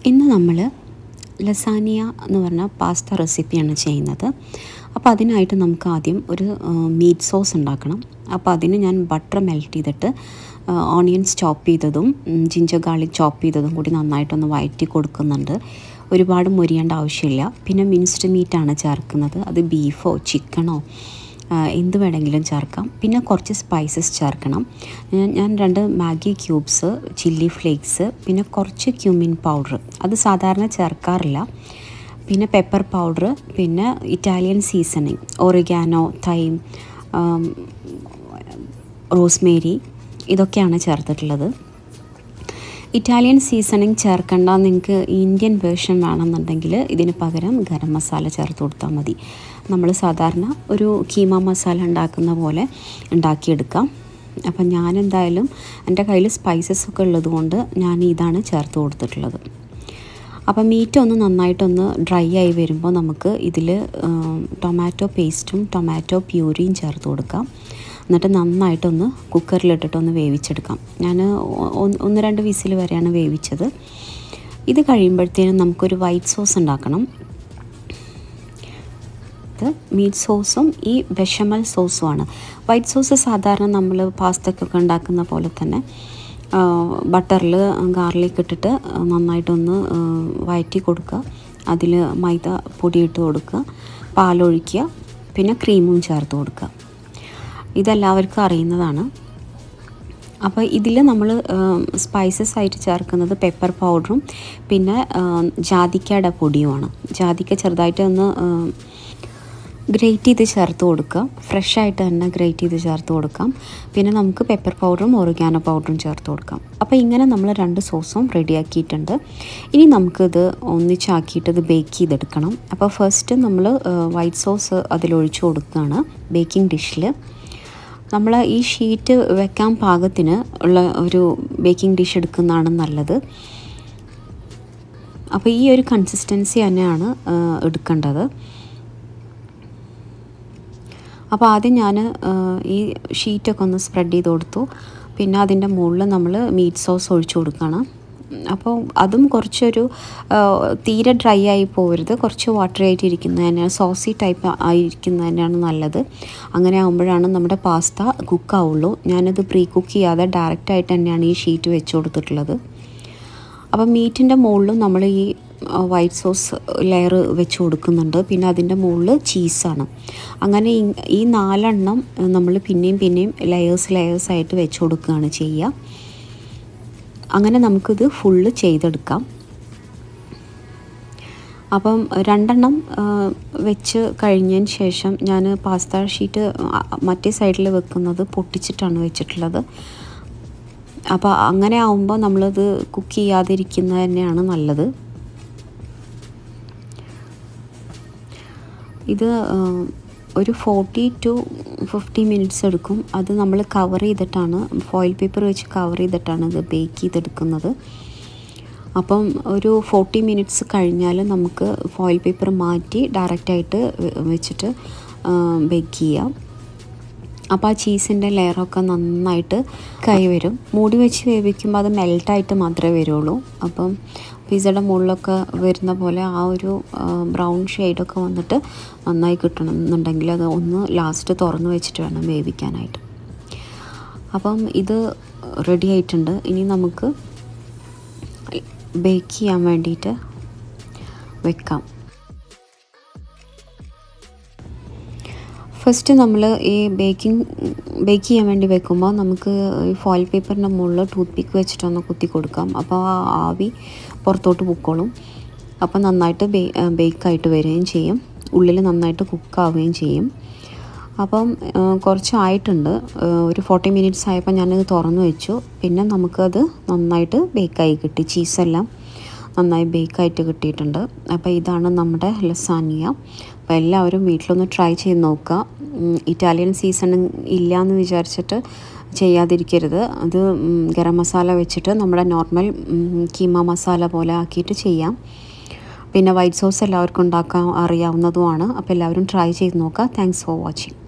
ഇന്ന് നമ്മൾ ലസാനിയ എന്ന് പറഞ്ഞ പാസ്ത റെസിപ്പിയാണ് ചെയ്യുന്നത് അപ്പോൾ അതിനായിട്ട് നമുക്ക് ആദ്യം ഒരു മീറ്റ് സോസ് ഉണ്ടാക്കണം അപ്പോൾ അതിന് ഞാൻ ബട്ടർ മെൽറ്റ് ചെയ്തിട്ട് ഓണിയൻസ് ചോപ്പ് ചെയ്തതും ജിഞ്ചർ ഗാർലിക് ചോപ്പ് ചെയ്തതും കൂടി നന്നായിട്ടൊന്ന് വഴറ്റി കൊടുക്കുന്നുണ്ട് ഒരുപാട് മൊരിയേണ്ട ആവശ്യമില്ല പിന്നെ മിൻസ്ഡ് മീറ്റാണ് ചേർക്കുന്നത് അത് ബീഫോ ചിക്കനോ എന്ത് വേണമെങ്കിലും ചേർക്കാം പിന്നെ കുറച്ച് സ്പൈസസ് ചേർക്കണം ഞാൻ രണ്ട് മാഗി ക്യൂബ്സ് ചില്ലി ഫ്ലേക്സ് പിന്നെ കുറച്ച് ക്യൂമിൻ പൗഡർ അത് സാധാരണ ചേർക്കാറില്ല പിന്നെ പെപ്പർ പൗഡർ പിന്നെ Italian seasoning oregano thyme rosemary ഇതൊക്കെയാണ് ചേർത്തിട്ടുള്ളത് ഇറ്റാലിയൻ സീസണിങ് ചേർക്കേണ്ട നിങ്ങൾക്ക് ഇന്ത്യൻ വേർഷൻ വേണമെന്നുണ്ടെങ്കിൽ ഇതിന് പകരം ഗരം മസാല ചേർത്ത് കൊടുത്താൽ മതി നമ്മൾ സാധാരണ ഒരു കീമ മസാല ഉണ്ടാക്കുന്ന പോലെ ഉണ്ടാക്കിയെടുക്കാം അപ്പം ഞാൻ എന്തായാലും എൻ്റെ കയ്യിൽ സ്പൈസസ് ഒക്കെ ഉള്ളതുകൊണ്ട് ഞാൻ ഇതാണ് ചേർത്ത് കൊടുത്തിട്ടുള്ളത് അപ്പോൾ മീറ്റ് ഒന്ന് നന്നായിട്ടൊന്ന് ഡ്രൈ ആയി വരുമ്പോൾ നമുക്ക് ഇതിൽ ടൊമാറ്റോ പേസ്റ്റും ടൊമാറ്റോ പ്യൂരിയും ചേർത്ത് കൊടുക്കാം എന്നിട്ട് നന്നായിട്ടൊന്ന് കുക്കറിലിട്ടിട്ടൊന്ന് വേവിച്ചെടുക്കാം ഞാൻ ഒന്ന് രണ്ട് വിസിൽ വരെയാണ് വേവിച്ചത് ഇത് കഴിയുമ്പോഴത്തേനും നമുക്കൊരു വൈറ്റ് സോസ് ഉണ്ടാക്കണം ഇത് മീറ്റ് സോസും ഈ ബെഷമൽ സോസുമാണ് വൈറ്റ് സോസ് സാധാരണ നമ്മൾ പാസ്തക്കൊക്കെ ഉണ്ടാക്കുന്ന പോലെ തന്നെ ബട്ടറിൽ ഗാർലിക് ഇട്ടിട്ട് നന്നായിട്ടൊന്ന് വഴറ്റി കൊടുക്കുക അതിൽ മൈദ പൊടിയിട്ട് കൊടുക്കുക പാലൊഴിക്കുക പിന്നെ ക്രീമും ചേർത്ത് കൊടുക്കുക ഇതെല്ലാവർക്കും അറിയുന്നതാണ് അപ്പോൾ ഇതിൽ നമ്മൾ സ്പൈസസ് ആയിട്ട് ചേർക്കുന്നത് പെപ്പർ പൗഡറും പിന്നെ ജാതിക്കയുടെ പൊടിയുമാണ് ജാതിക്ക ചെറുതായിട്ട് ഒന്ന് ഗ്രേറ്റ് ചെയ്ത് ചേർത്ത് കൊടുക്കുക ഫ്രഷ് ആയിട്ട് തന്നെ ഗ്രേറ്റ് ചെയ്ത് ചേർത്ത് കൊടുക്കാം പിന്നെ നമുക്ക് പെപ്പർ പൗഡറും ഒറിഗാനോ പൗഡറും ചേർത്ത് കൊടുക്കാം അപ്പോൾ ഇങ്ങനെ നമ്മൾ രണ്ട് സോസും റെഡിയാക്കിയിട്ടുണ്ട് ഇനി നമുക്കിത് ഒന്നിച്ചാക്കിയിട്ട് ഇത് ബേക്ക് ചെയ്തെടുക്കണം അപ്പോൾ ഫസ്റ്റ് നമ്മൾ വൈറ്റ് സോസ് അതിലൊഴിച്ച് കൊടുക്കുകയാണ് ബേക്കിംഗ് ഡിഷിൽ നമ്മൾ ഈ ഷീറ്റ് വെക്കാൻ പാകത്തിന് ഉള്ള ഒരു ബേക്കിംഗ് ഡിഷ് എടുക്കുന്നതാണ് നല്ലത് അപ്പോൾ ഈ ഒരു കൺസിസ്റ്റൻസി തന്നെയാണ് എടുക്കേണ്ടത് അപ്പോൾ ആദ്യം ഞാൻ ഈ ഷീറ്റൊക്കെ ഒന്ന് സ്പ്രെഡ് ചെയ്ത് കൊടുത്തു പിന്നെ അതിൻ്റെ മുകളിൽ നമ്മൾ മീറ്റ് സോസ് ഒഴിച്ചു കൊടുക്കണം അപ്പോൾ അതും കുറച്ചൊരു തീരെ ഡ്രൈ ആയി പോകരുത് കുറച്ച് വാട്ടർ ആയിട്ട് ഇരിക്കുന്നത് തന്നെയാണ് സോസി ടൈപ്പ് ആയിരിക്കുന്നത് തന്നെയാണ് നല്ലത് അങ്ങനെ ആകുമ്പോഴാണ് നമ്മുടെ പാസ്ത കുക്കാവുള്ളൂ ഞാനത് പ്രീ കുക്ക് ചെയ്യാതെ ഡയറക്റ്റായിട്ട് തന്നെയാണ് ഈ ഷീറ്റ് വെച്ച് കൊടുത്തിട്ടുള്ളത് അപ്പം മീറ്റിൻ്റെ മുകളിലും നമ്മൾ ഈ വൈറ്റ് സോസ് ലെയർ വെച്ച് കൊടുക്കുന്നുണ്ട് പിന്നെ അതിൻ്റെ മുകളിൽ ചീസാണ് അങ്ങനെ ഈ നാലെണ്ണം നമ്മൾ പിന്നെയും പിന്നെയും ലെയേഴ്സ് ലെയേഴ്സ് ആയിട്ട് വെച്ച് കൊടുക്കുകയാണ് ചെയ്യുക അങ്ങനെ നമുക്കിത് ഫുള്ള് ചെയ്തെടുക്കാം അപ്പം രണ്ടെണ്ണം വെച്ച് കഴിഞ്ഞതിന് ശേഷം ഞാൻ പാസ്ത ഷീറ്റ് മറ്റേ സൈഡിൽ വെക്കുന്നത് പൊട്ടിച്ചിട്ടാണ് വെച്ചിട്ടുള്ളത് അപ്പോൾ അങ്ങനെ ആവുമ്പോൾ നമ്മളത് കുക്ക് ചെയ്യാതിരിക്കുന്നത് തന്നെയാണ് നല്ലത് ഇത് ഒരു ഫോർട്ടി ടു ഫിഫ്റ്റി മിനിറ്റ്സ് എടുക്കും അത് നമ്മൾ കവർ ചെയ്തിട്ടാണ് ഫോയിൽ പേപ്പർ വെച്ച് കവർ ചെയ്തിട്ടാണ് ഇത് ബേക്ക് ചെയ്തെടുക്കുന്നത് അപ്പം ഒരു ഫോർട്ടി മിനിറ്റ്സ് കഴിഞ്ഞാൽ നമുക്ക് ഫോയിൽ പേപ്പർ മാറ്റി ഡയറക്റ്റായിട്ട് വെച്ചിട്ട് ബേക്ക് ചെയ്യാം അപ്പോൾ ആ ചീസിൻ്റെ ലെയറൊക്കെ നന്നായിട്ട് കൈ വരും മൂടി വെച്ച് വേവിക്കുമ്പോൾ അത് മെൽട്ടായിട്ട് മാത്രമേ വരുള്ളൂ അപ്പം പിസയുടെ മുകളിലൊക്കെ വരുന്ന പോലെ ആ ഒരു ബ്രൗൺ ഷെയ്ഡൊക്കെ വന്നിട്ട് നന്നായി കിട്ടണം എന്നുണ്ടെങ്കിൽ അത് ഒന്ന് ലാസ്റ്റ് തുറന്ന് വെച്ചിട്ട് വേണം വേവിക്കാനായിട്ട് അപ്പം ഇത് റെഡി ആയിട്ടുണ്ട് ഇനി നമുക്ക് ബേക്ക് ചെയ്യാൻ വേണ്ടിയിട്ട് വെക്കാം ഫസ്റ്റ് നമ്മൾ ഈ ബേക്കിംഗ് ബേക്ക് ചെയ്യാൻ വേണ്ടി വെക്കുമ്പോൾ നമുക്ക് ഈ ഫോയിൽ പേപ്പറിൻ്റെ മുകളിൽ ടൂത്ത് പിക്ക് വെച്ചിട്ടൊന്ന് കുത്തി കൊടുക്കാം അപ്പോൾ ആ ആവി പുറത്തോട്ട് പൊക്കോളും അപ്പോൾ നന്നായിട്ട് ബേ ബേക്കായിട്ട് വരികയും ചെയ്യും ഉള്ളിൽ നന്നായിട്ട് കുക്കാവുകയും ചെയ്യും അപ്പം കുറച്ചായിട്ടുണ്ട് ഒരു ഫോർട്ടി മിനിറ്റ്സ് ആയപ്പോൾ ഞാനത് തുറന്നു വെച്ചു പിന്നെ നമുക്കത് നന്നായിട്ട് ബേക്കായി കിട്ടി ചീസെല്ലാം നന്നായി ബേക്കായിട്ട് കിട്ടിയിട്ടുണ്ട് അപ്പോൾ ഇതാണ് നമ്മുടെ ലസാനിയ അപ്പോൾ എല്ലാവരും വീട്ടിലൊന്ന് ട്രൈ ചെയ്ത് നോക്കുക ഇറ്റാലിയൻ സീസൺ ഇല്ല എന്ന് വിചാരിച്ചിട്ട് ചെയ്യാതിരിക്കരുത് അത് ഗരം മസാല വെച്ചിട്ട് നമ്മുടെ നോർമൽ കീമ മസാല പോലെ ആക്കിയിട്ട് ചെയ്യാം പിന്നെ വൈറ്റ് സോസ് എല്ലാവർക്കും ഉണ്ടാക്കാൻ അറിയാവുന്നതുമാണ് അപ്പോൾ എല്ലാവരും ട്രൈ ചെയ്ത് നോക്കുക താങ്ക്സ് ഫോർ വാച്ചിങ്